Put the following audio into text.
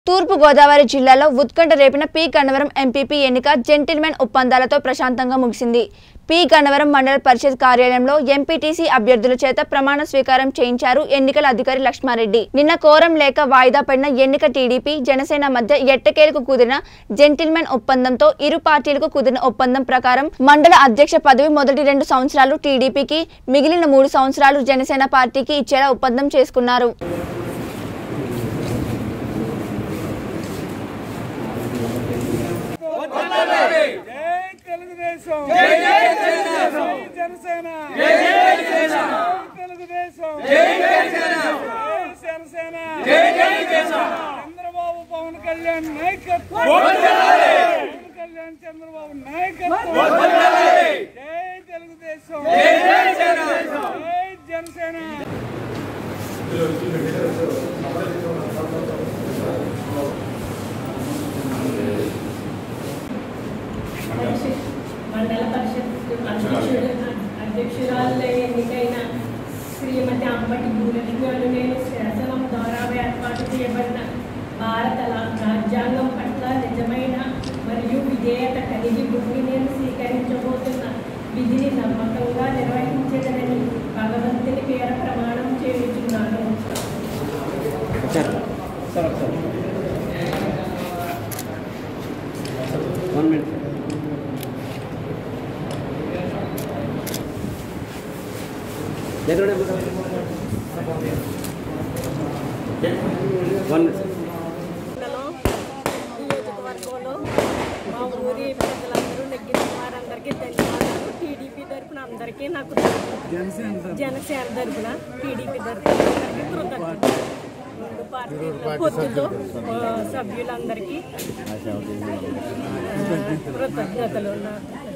తూర్పు గోదావరి జిల్లాలో ఉత్కంఠ రేపిన పి గన్నవరం ఎంపీపీ ఎన్నిక జెంటిల్మెన్ ఒప్పందాలతో ప్రశాంతంగా ముగిసింది పి గన్నవరం మండల పరిషత్ కార్యాలయంలో ఎంపీటీసీ అభ్యర్థుల చేత ప్రమాణ స్వీకారం చేయించారు ఎన్నికల అధికారి లక్ష్మారెడ్డి నిన్న కోరం లేక వాయిదా పడిన ఎన్నిక టీడీపీ జనసేన మధ్య ఎట్టకేలకు కుదిరిన జెంటిల్మెన్ ఒప్పందంతో ఇరు పార్టీలకు కుదిరిన ఒప్పందం ప్రకారం మండల అధ్యక్ష పదవి మొదటి రెండు సంవత్సరాలు టీడీపీకి మిగిలిన మూడు సంవత్సరాలు జనసేన పార్టీకి ఇచ్చేలా ఒప్పందం చేసుకున్నారు జై తెలుగుదేశం జై జనసేన జై తెలుగుదేశం జై జనసేన చంద్రబాబు పవన్ కళ్యాణ్ నాయకత్వం పవన్ కళ్యాణ్ చంద్రబాబు నాయకత్వం జై తెలుగుదేశం జై జనసేన పరిషత్ మండల పరిషత్ అధ్యక్షుడు అధ్యక్షురాలు ఎన్నికైన శ్రీమతి అంబటి భూలక్ష్మి గారు నేను శాసనం ద్వారా ఏర్పాటు చేయబడిన భారత లా- రాజ్యాంగం పట్ల నిజమైన మరియు విధేయత కలిగి భూమి నేను స్వీకరించబోతున్న విధిని నమ్మకంగా నిర్వహించదనని భగవంతుని పేర ప్రమాణం చేయుచున్నాను వన్ మినిట్ వన్ మినిట్ జిల్లాలో నియోజకవర్గంలో మా ఊరి ప్రజలందరూ నెగ్గిన వారందరికీ ధన్యవాదాలు టీడీపీ తరఫున అందరికీ నాకు జనసేన తరఫున టీడీపీ తరఫున అందరికీ కృతజ్ఞతలు రెండు పార్టీల పొత్తుతో ఆ, సభ్యులందరికీ ఆ, కృతజ్ఞతలు నాకు